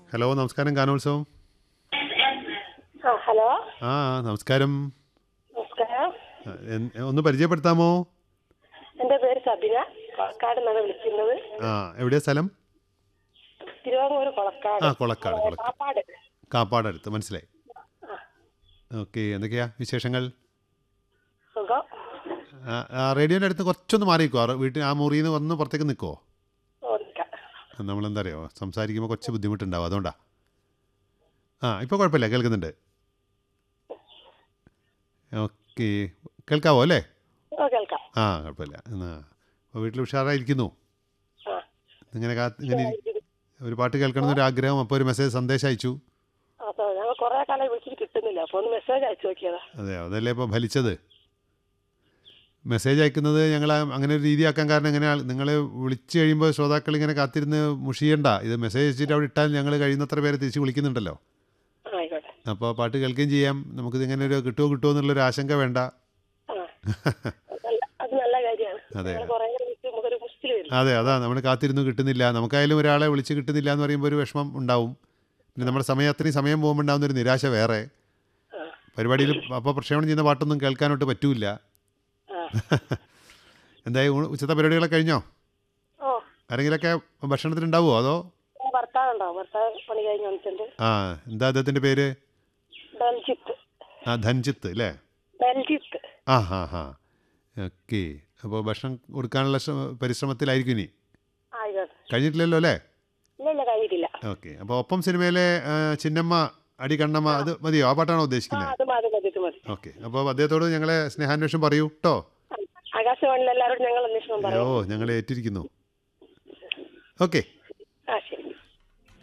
Hello നമസ്കാരം ഗാനോത്സവം ആ ഹലോ ആ നമസ്കാരം നമസ്കാരം ആ, എൻ- ഒന്ന് പരിചയപ്പെടുത്താമോ എൻ്റെ പേര് സബിന കൊളക്കാട് നിന്നാണ് വിളിക്കുന്നത് ആ എവിടെയാ സ്ഥലം തിരുവാങ്ങൂർ കൊളക്കാട് ആ കൊളക്കാട് കൊളക്കാട് കാപ്പാട് കാപ്പാടടുത്ത് മനസ്സിലായി ഓക്കെ എന്തൊക്കെയാ വിശേഷങ്ങൾ സുഖം ആ, ആ റേഡിയോൻ്റെ അടുത്ത് കുറച്ചൊന്ന് മാറിക്കോ വീട്ടിൽ ആ മുറിയിൽ നിന്ന് വന്ന് പുറത്തേക്ക് നിൽക്കുമോ ഓർക്കാം നമ്മളെന്താ അറിയോ സംസാരിക്കുമ്പോൾ കുറച്ച് ബുദ്ധിമുട്ടുണ്ടാവും അതുകൊണ്ടാ ആ ഇപ്പോൾ കുഴപ്പമില്ല കേൾക്കുന്നുണ്ട് ഓക്കെ കേൾക്കാവോ അല്ലേ ഓ കേൾക്കാം ആ കുഴപ്പമില്ല എന്നാ അപ്പോൾ വീട്ടിൽ ഉഷാറായിരിക്കുന്നു ആ ഇങ്ങനെ കാ ഇങ്ങനെ ഇരി- ഒരു പാട്ട് കേൾക്കണമെന്നൊരു ആഗ്രഹം അപ്പോൾ ഒരു മെസ്സേജ് സന്ദേശം അയച്ചു അപ്പോൾ ഞങ്ങൾ കുറേ കാലം വിളിച്ചിട്ട് കിട്ടുന്നില്ല അപ്പോൾ ഒന്ന് മെസ്സേജ് അയച്ചു നോക്കിയതാ അതെ അതല്ലേ ഇപ്പോൾ ഫലിച്ചത് മെസ്സേജ് അയക്കുന്നത് ഞങ്ങൾ അങ്ങനെ ഒരു രീതിയാക്കാൻ കാരണം എങ്ങനെ നിങ്ങൾ വിളിച്ചു കഴിയുമ്പോൾ ശ്രോതാക്കൾ ഇങ്ങനെ കാത്തിരുന്ന് മുഷിയണ്ട ഇത് മെസ്സേജ് അയച്ചിട്ട് അവിടെ ഇട്ടാൽ ഞങ്ങൾ കഴിയുന്നത്ര പേരെ തിരിച്ച് വിളിക്കുന്നുണ്ടല്ലോ ആ, ആയിക്കോട്ടെ അപ്പോൾ പാട്ട് കേൾക്കുകയും ചെയ്യാം നമുക്കിത് ഇങ്ങനെ ഒരു കിട്ടുമോ കിട്ടുമോ എന്നുള്ളൊരു ആശങ്ക വേണ്ട ആ അത് നല്ല അത് നല്ല കാര്യമാണ് അതെ. ഞങ്ങൾ കുറേ വിളിച്ച് നമുക്കൊരു മുസ്റ്റിൽ വരും അതെ അതാ നമ്മൾ കാത്തിരുന്നു കിട്ടുന്നില്ല നമുക്കായാലും ഒരാളെ വിളിച്ച് കിട്ടുന്നില്ല എന്ന് പറയുമ്പോൾ ഒരു വിഷമം ഉണ്ടാവും പിന്നെ നമ്മുടെ സമയം അത്രയും സമയം പോകുമ്പോൾ ഉണ്ടാകുന്ന ഒരു നിരാശ വേറെ ആ പരിപാടിയിൽ അപ്പോൾ പ്രക്ഷേപണം ചെയ്യുന്ന പാട്ടൊന്നും കേൾക്കാനോട്ട് പറ്റൂല ആ എന്തായി ഊണ്- ഉച്ചത്തെ പരിപാടികളൊക്കെ കഴിഞ്ഞോ ഓ ആരെങ്കിലൊക്കെ ഭക്ഷണത്തിനുണ്ടാവുമോ അതോ ഭർത്താവുണ്ടോ ഭർത്താവ് പണി കഴിഞ്ഞ് വന്നിട്ടുണ്ട് ആ എന്താ അദ്ദേഹത്തിൻ്റെ പേര് ബൽജിത്ത് ആ ധൻജിത്ത് അല്ലേ ബൽജിത്ത് ആ ഹാ ഹാ ഓക്കെ അപ്പോൾ ഭക്ഷണം കൊടുക്കാനുള്ള ശ്രമ പരിശ്രമത്തിലായിരിക്കും ഇനി ആയിക്കോട്ടെ കഴിഞ്ഞിട്ടില്ലല്ലോ അല്ലേ ഇല്ല ഇല്ല കഴിഞ്ഞിട്ടില്ല ഓക്കെ അപ്പോൾ ഒപ്പം സിനിമയിലെ ആ, ചിന്നമ്മ അടി കണ്ണമ്മ അത് മതിയോ ആ പാട്ടാണോ ആ ഉദ്ദേശിക്കുന്നത് അത് മതി മതി ഇത് മതി ഓക്കെ അപ്പോൾ അദ്ദേഹത്തോട് ഞങ്ങളെ സ്നേഹാന്വേഷണം പറയൂ കേട്ടോ ആകാശവാണിയിൽ എല്ലാവരോടും ഞങ്ങൾ അന്വേഷണം ഓ പറയാം ഞങ്ങൾ ഏറ്റിരിക്കുന്നു ഓക്കെ